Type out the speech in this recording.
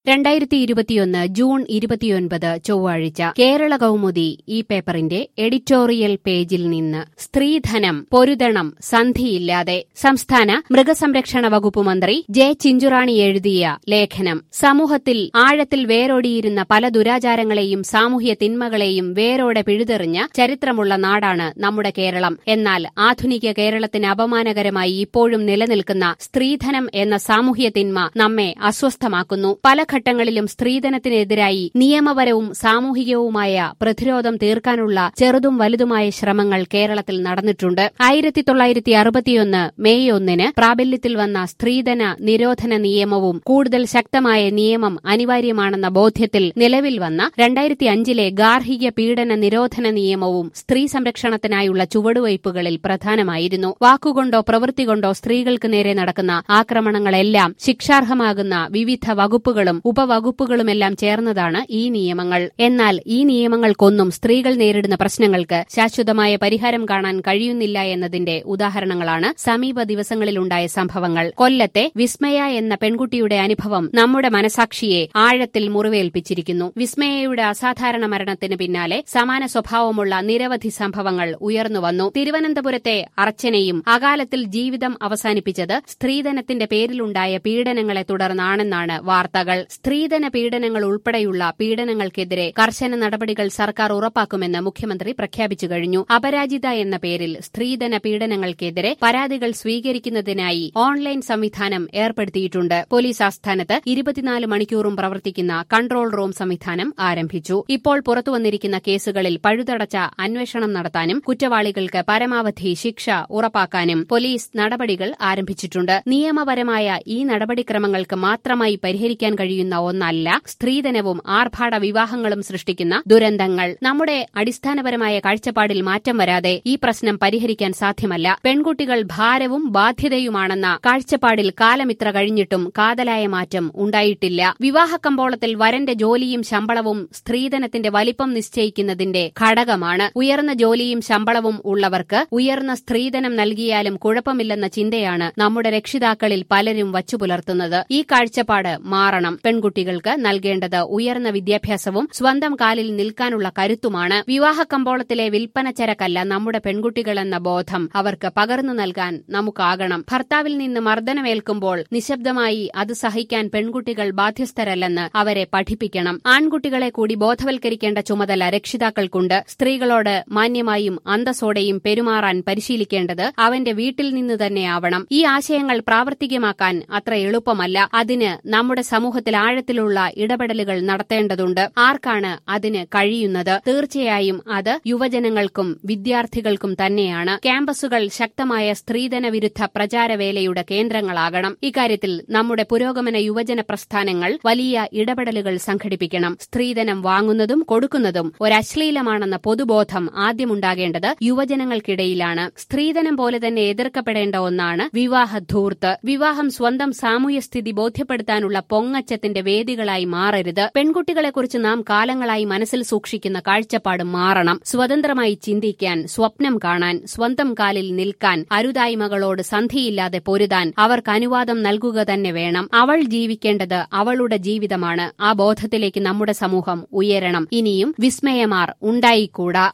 രണ്ടായിരത്തി ഇരുപത്തിയൊന്ന് ജൂൺ ഇരുപത്തിയൊൻപത് ചൊവ്വാഴ്ച കേരള കൗമുദി ഈ പേപ്പറിന്റെ എഡിറ്റോറിയൽ പേജിൽ നിന്ന് സ്ത്രീധനം പൊരുതണം സന്ധിയില്ലാതെ സംസ്ഥാന മൃഗസംരക്ഷണ വകുപ്പ് മന്ത്രി ജെ ചിഞ്ചുറാണി എഴുതിയ ലേഖനം സമൂഹത്തിൽ ആഴത്തിൽ വേരോടിയിരുന്ന പല ദുരാചാരങ്ങളെയും സാമൂഹ്യ തിന്മകളെയും വേരോടെ പിഴുതെറിഞ്ഞ ചരിത്രമുള്ള നാടാണ് നമ്മുടെ കേരളം എന്നാൽ ആധുനിക കേരളത്തിന് അപമാനകരമായി ഇപ്പോഴും നിലനിൽക്കുന്ന സ്ത്രീധനം എന്ന സാമൂഹ്യ തിന്മ നമ്മെ അസ്വസ്ഥമാക്കുന്നു പല ഘട്ടങ്ങളിലും സ്ത്രീധനത്തിനെതിരായി നിയമപരവും സാമൂഹികവുമായ പ്രതിരോധം തീർക്കാനുള്ള ചെറുതും വലുതുമായ ശ്രമങ്ങൾ കേരളത്തിൽ നടന്നിട്ടുണ്ട് ആയിരത്തി തൊള്ളായിരത്തി അറുപത്തിയൊന്ന് മെയ് ഒന്നിന് പ്രാബല്യത്തിൽ വന്ന സ്ത്രീധന നിരോധന നിയമവും കൂടുതൽ ശക്തമായ നിയമം അനിവാര്യമാണെന്ന ബോധ്യത്തിൽ നിലവിൽ വന്ന രണ്ടായിരത്തി അഞ്ചിലെ ഗാർഹിക പീഡന നിരോധന നിയമവും സ്ത്രീ സംരക്ഷണത്തിനായുള്ള ചുവടുവയ്പുകളിൽ പ്രധാനമായിരുന്നു വാക്കുകൊണ്ടോ പ്രവൃത്തി കൊണ്ടോ സ്ത്രീകൾക്ക് നേരെ നടക്കുന്ന ആക്രമണങ്ങളെല്ലാം ശിക്ഷാർഹമാകുന്ന വിവിധ വകുപ്പുകളും ഉപവകുപ്പുകളുമെല്ലാം ചേർന്നതാണ് ഈ നിയമങ്ങൾ എന്നാൽ ഈ നിയമങ്ങൾക്കൊന്നും സ്ത്രീകൾ നേരിടുന്ന പ്രശ്നങ്ങൾക്ക് ശാശ്വതമായ പരിഹാരം കാണാൻ കഴിയുന്നില്ല എന്നതിന്റെ ഉദാഹരണങ്ങളാണ് സമീപ ദിവസങ്ങളിലുണ്ടായ സംഭവങ്ങൾ കൊല്ലത്തെ വിസ്മയ എന്ന പെൺകുട്ടിയുടെ അനുഭവം നമ്മുടെ മനസാക്ഷിയെ ആഴത്തിൽ മുറിവേൽപ്പിച്ചിരിക്കുന്നു വിസ്മയയുടെ അസാധാരണ മരണത്തിന് പിന്നാലെ സമാന സ്വഭാവമുള്ള നിരവധി സംഭവങ്ങൾ ഉയർന്നുവന്നു തിരുവനന്തപുരത്തെ അർച്ചനയും അകാലത്തിൽ ജീവിതം അവസാനിപ്പിച്ചത് സ്ത്രീധനത്തിന്റെ പേരിലുണ്ടായ പീഡനങ്ങളെ തുടർന്നാണെന്നാണ് വാർത്തകൾ സ്ത്രീധന പീഡനങ്ങൾ ഉൾപ്പെടെയുള്ള പീഡനങ്ങൾക്കെതിരെ കർശന നടപടികൾ സർക്കാർ ഉറപ്പാക്കുമെന്ന് മുഖ്യമന്ത്രി പ്രഖ്യാപിച്ചു കഴിഞ്ഞു അപരാജിത എന്ന പേരിൽ സ്ത്രീധന പീഡനങ്ങൾക്കെതിരെ പരാതികൾ സ്വീകരിക്കുന്നതിനായി ഓൺലൈൻ സംവിധാനം ഏർപ്പെടുത്തിയിട്ടുണ്ട് പോലീസ് ആസ്ഥാനത്ത് ഇരുപത്തിനാല് മണിക്കൂറും പ്രവർത്തിക്കുന്ന കൺട്രോൾ റൂം സംവിധാനം ആരംഭിച്ചു ഇപ്പോൾ പുറത്തുവന്നിരിക്കുന്ന കേസുകളിൽ പഴുതടച്ച അന്വേഷണം നടത്താനും കുറ്റവാളികൾക്ക് പരമാവധി ശിക്ഷ ഉറപ്പാക്കാനും പോലീസ് നടപടികൾ ആരംഭിച്ചിട്ടുണ്ട് നിയമപരമായ ഈ നടപടിക്രമങ്ങൾക്ക് മാത്രമായി പരിഹരിക്കാൻ കഴിയുന്ന ഒന്നല്ല സ്ത്രീധനവും ആർഭാട വിവാഹങ്ങളും സൃഷ്ടിക്കുന്ന ദുരന്തങ്ങൾ നമ്മുടെ അടിസ്ഥാനപരമായ കാഴ്ചപ്പാടിൽ മാറ്റം വരാതെ ഈ പ്രശ്നം പരിഹരിക്കാൻ സാധ്യമല്ല പെൺകുട്ടികൾ ഭാരവും ബാധ്യതയുമാണെന്ന കാഴ്ചപ്പാടിൽ കാലമിത്ര കഴിഞ്ഞിട്ടും കാതലായ മാറ്റം ഉണ്ടായിട്ടില്ല വിവാഹ കമ്പോളത്തിൽ വരന്റെ ജോലിയും ശമ്പളവും സ്ത്രീധനത്തിന്റെ വലിപ്പം നിശ്ചയിക്കുന്നതിന്റെ ഘടകമാണ് ഉയർന്ന ജോലിയും ശമ്പളവും ഉള്ളവർക്ക് ഉയർന്ന സ്ത്രീധനം നൽകിയാലും കുഴപ്പമില്ലെന്ന ചിന്തയാണ് നമ്മുടെ രക്ഷിതാക്കളിൽ പലരും വച്ചുപുലർത്തുന്നത് ഈ കാഴ്ചപ്പാട് മാറണം പെൺകുട്ടികൾക്ക് നൽകേണ്ടത് ഉയർന്ന വിദ്യാഭ്യാസവും സ്വന്തം കാലിൽ നിൽക്കാനുള്ള കരുത്തുമാണ് വിവാഹ കമ്പോളത്തിലെ വിൽപ്പന ചരക്കല്ല നമ്മുടെ പെൺകുട്ടികളെന്ന ബോധം അവർക്ക് പകർന്നു നൽകാൻ നമുക്കാകണം ഭർത്താവിൽ നിന്ന് മർദ്ദനമേൽക്കുമ്പോൾ നിശബ്ദമായി അത് സഹിക്കാൻ പെൺകുട്ടികൾ ബാധ്യസ്ഥരല്ലെന്ന് അവരെ പഠിപ്പിക്കണം ആൺകുട്ടികളെ കൂടി ബോധവൽക്കരിക്കേണ്ട ചുമതല രക്ഷിതാക്കൾക്കുണ്ട് സ്ത്രീകളോട് മാന്യമായും അന്തസ്സോടെയും പെരുമാറാൻ പരിശീലിക്കേണ്ടത് അവന്റെ വീട്ടിൽ നിന്ന് തന്നെയാവണം ഈ ആശയങ്ങൾ പ്രാവർത്തികമാക്കാൻ അത്ര എളുപ്പമല്ല അതിന് നമ്മുടെ സമൂഹത്തിൽ ആഴത്തിലുള്ള ഇടപെടലുകൾ നടത്തേണ്ടതുണ്ട് ആർക്കാണ് അതിന് കഴിയുന്നത് തീർച്ചയായും അത് യുവജനങ്ങൾക്കും വിദ്യാർത്ഥികൾക്കും തന്നെയാണ് ക്യാമ്പസുകൾ ശക്തമായ സ്ത്രീധന വിരുദ്ധ പ്രചാരവേലയുടെ കേന്ദ്രങ്ങളാകണം ഇക്കാര്യത്തിൽ നമ്മുടെ പുരോഗമന യുവജന പ്രസ്ഥാനങ്ങൾ വലിയ ഇടപെടലുകൾ സംഘടിപ്പിക്കണം സ്ത്രീധനം വാങ്ങുന്നതും കൊടുക്കുന്നതും ഒരശ്ലീലമാണെന്ന പൊതുബോധം ആദ്യമുണ്ടാകേണ്ടത് യുവജനങ്ങൾക്കിടയിലാണ് സ്ത്രീധനം പോലെ തന്നെ എതിർക്കപ്പെടേണ്ട ഒന്നാണ് വിവാഹ ധൂർത്ത് വിവാഹം സ്വന്തം സാമൂഹ്യ സ്ഥിതി ബോധ്യപ്പെടുത്താനുള്ള പൊങ്ങച്ചത്തിന്റെ വേദികളായി മാറരുത് പെൺകുട്ടികളെക്കുറിച്ച് നാം കാലങ്ങളായി മനസ്സിൽ സൂക്ഷിക്കുന്ന കാഴ്ചപ്പാട് മാറണം സ്വതന്ത്രമായി ചിന്തിക്കാൻ സ്വപ്നം കാണാൻ സ്വന്തം കാലിൽ നിൽക്കാൻ അരുതായ്മകളോട് സന്ധിയില്ലാതെ പൊരുതാൻ അവർക്ക് അനുവാദം നൽകുക തന്നെ വേണം അവൾ ജീവിക്കേണ്ടത് അവളുടെ ജീവിതമാണ് ആ ബോധത്തിലേക്ക് നമ്മുടെ സമൂഹം ഉയരണം ഇനിയും വിസ്മയമാർ ഉണ്ടായിക്കൂടാ